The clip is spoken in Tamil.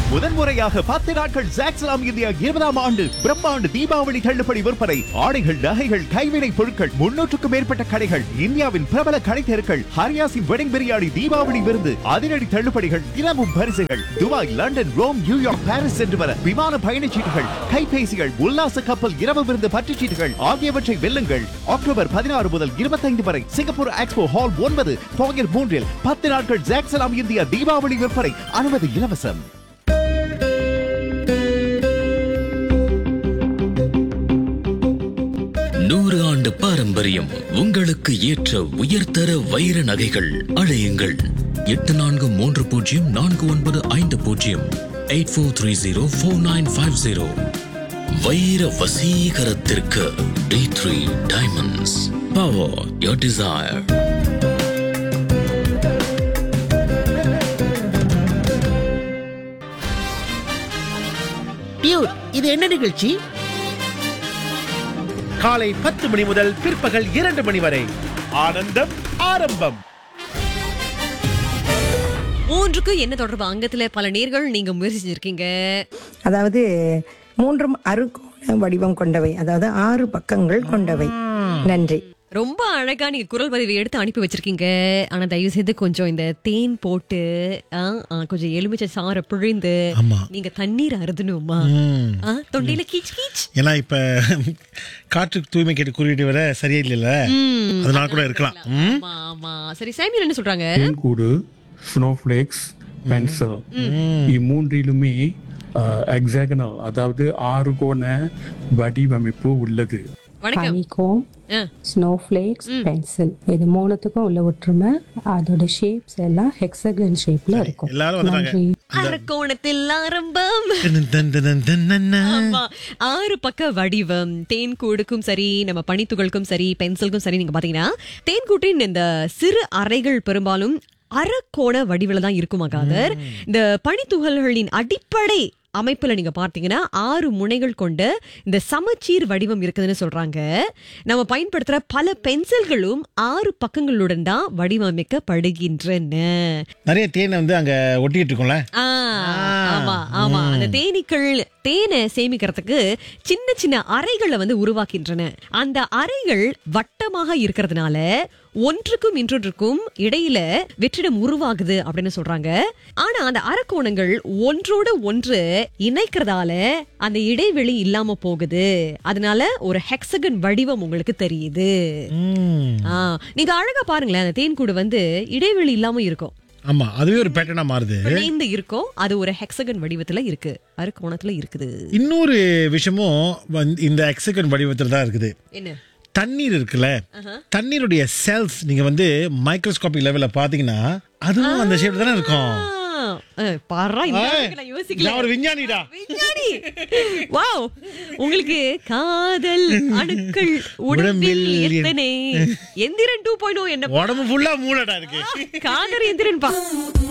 முதன்முறையாக பத்து நாட்கள் ஜாக்ஸ்லாம் இந்தியா இருபதாம் ஆண்டு பிரம்மாண்டு தீபாவளி தள்ளுபடி விற்பனை ஆடைகள் நகைகள் கைவினை பொருட்கள் முன்னூற்றுக்கும் மேற்பட்ட கடைகள் இந்தியாவின் பிரபல கடை தெருக்கள் ஹரியாசின் வெடிங் பிரியாணி தீபாவளி விருந்து அதிரடி தள்ளுபடிகள் தினமும் பரிசுகள் Dubai London Rome New York Paris சென்று வர விமான பயணச்சீட்டுகள் கைபேசிகள் உல்லாச கப்பல் இரவு விருந்து பற்றுச்சீட்டுகள் ஆகியவற்றை வெல்லுங்கள் அக்டோபர் பதினாறு முதல் இருபத்தைந்து வரை சிங்கப்பூர் எக்ஸ்போ ஹால் ஒன்பது போயர் மூன்றில் பத்து நாட்கள் ஜாக்ஸ்லாம் இந்தியா தீபாவளி விற்பனை அனுமதி இலவசம் நூறு ஆண்டு பாரம்பரியம் உங்களுக்கு ஏற்ற உயர்தர வைர நகைகள் அழையுங்கள் எட்டு நான்கு மூன்று பூஜ்ஜியம் நான்கு ஒன்பது ஐந்து பூஜ்ஜியம் eight four three zero four nine five zero வைர வசீகரத்திற்கு D three diamonds power your desire dude இது என்ன நிகழ்ச்சி காலை பத்து மணி முதல் பிற்பகல் இரண்டு மணி வரை ஆனந்தம் ஆரம்பம் மூன்றுக்கு என்ன தொடர்பு அங்கத்துல பல நேர்கள் நீங்க முயற்சி செஞ்சிருக்கீங்க அதாவது மூன்றும் அறுகோண வடிவம் கொண்டவை அதாவது ஆறு பக்கங்கள் கொண்டவை நன்றி ரொம்ப அழகா நீங்க குரல் பதிவை எடுத்து அனுப்பி வச்சிருக்கீங்க ஆனா தயவு செய்து கொஞ்சம் இந்த தேன் போட்டு ஆ, ஆ, கொஞ்சம் எலுமிச்சை சாறை பிழிந்து ஆமா. நீங்க தண்ணீர் அருதணுமா ஆ, தொண்டையில கீச் கீச் ஏன்னா இப்ப காற்று தூய்மை கேட்டு குறியீடு வர சரியா இல்லைல்ல அதனால கூட இருக்கலாம் ம்? ஆமா ஆமா சரி சாமியல் என்ன சொல்றாங்க தேன்கூடு ஸ்னோஃப்ளேக்ஸ் பென்சில் இம்மூன்றிலுமே எக்ஸாகனல் அதாவது ஆறுகோண வடிவமைப்பு உள்ளது வணக்கம் ஹனிகோம் ஆ, ஸ்னோஃப்ளேக்ஸ் பென்சில் இது மூணுத்துக்கும் உள்ள ஒற்றுமை அதோட ஷேப்ஸ் எல்லாம் ஹெக்ஸகன் ஷேப்ல இருக்கும் எல்லாரும் வந்துட்டாங்க. நன்றி அரக்கோணத்தில் ஆரம்பம் தன் தன் தன் தன் தன் தன். ஆமா ஆறு பக்க வடிவம் தேன் கூடுக்கும் சரி நம்ம பனித்துகளுக்கும் சரி பென்சிலுக்கும் சரி நீங்க பாத்தீங்கன்னா தேன் கூட்டின் இந்த சிறு அறைகள் பெரும்பாலும் அரைக்கோண வடிவில தான் இருக்குமா காதர் இந்த பனித்துகள்களின் அடிப்படை அமைப்புல நீங்க பார்த்தீங்கன்னா ஆறு முனைகள் கொண்ட இந்த சமச்சீர் வடிவம் இருக்குதுன்னு சொல்றாங்க நம்ம பயன்படுத்துற பல பென்சில்களும் ஆறு பக்கங்களுடன் தான் வடிவமைக்கப்படுகின்றன நிறைய தேனை வந்து அங்க ஒட்டிட்டு இருக்கோம்ல ஆ, ஆமா ஆமா அந்த தேனீக்கள் தேனை சேமிக்கிறதுக்கு சின்ன சின்ன அறைகளை வந்து உருவாக்கின்றன அந்த அறைகள் வட்டமாக இருக்கிறதுனால ஒன்றுக்கும் இன்னொன்றுக்கும் இடையில வெற்றிடம் உருவாகுது அப்படின்னு சொல்றாங்க ஆனா அந்த அரைக்கோணங்கள் ஒன்றோட ஒன்று இணைக்கிறதால அந்த இடைவெளி இல்லாம போகுது அதனால ஒரு ஹெக்ஸகன் வடிவம் உங்களுக்கு தெரியுது ம். ஆ, நீங்க அழகா பாருங்களேன் அந்த தேன்கூடு வந்து இடைவெளி இல்லாம இருக்கும் ஆமா அதுவே ஒரு பேட்டர்னா மாறுது பிணைந்து இருக்கும் அது ஒரு ஹெக்ஸகன் வடிவத்துல இருக்கு அறுகோணத்துல இருக்குது இன்னொரு விஷயமும் வந்து இந்த எக்ஸகன் வடிவத்தில் தான் இருக்குது என்ன தண்ணீர் இருக்குல்ல தண்ணீருடைய செல்ஸ் நீங்க வந்து மைக்ரோஸ்கோபிக் லெவல்ல பாத்தீங்கன்னா அதுவும் அந்த ஷேப்ல தானே இருக்கும் பாரா இந்த ஏய், அளவுக்கு நான் யோசிக்கல நான் ஒரு விஞ்ஞானிடா விஞ்ஞானி வாவ் உங்களுக்கு காதல் அணுக்கள் உடம்பில் உடம்பில் எத்தனை எந்திரன் டூ பாயிண்ட் என்ன உடம்பு ஃபுல்லா மூளடா இருக்கு காதல் எந்திரன் பா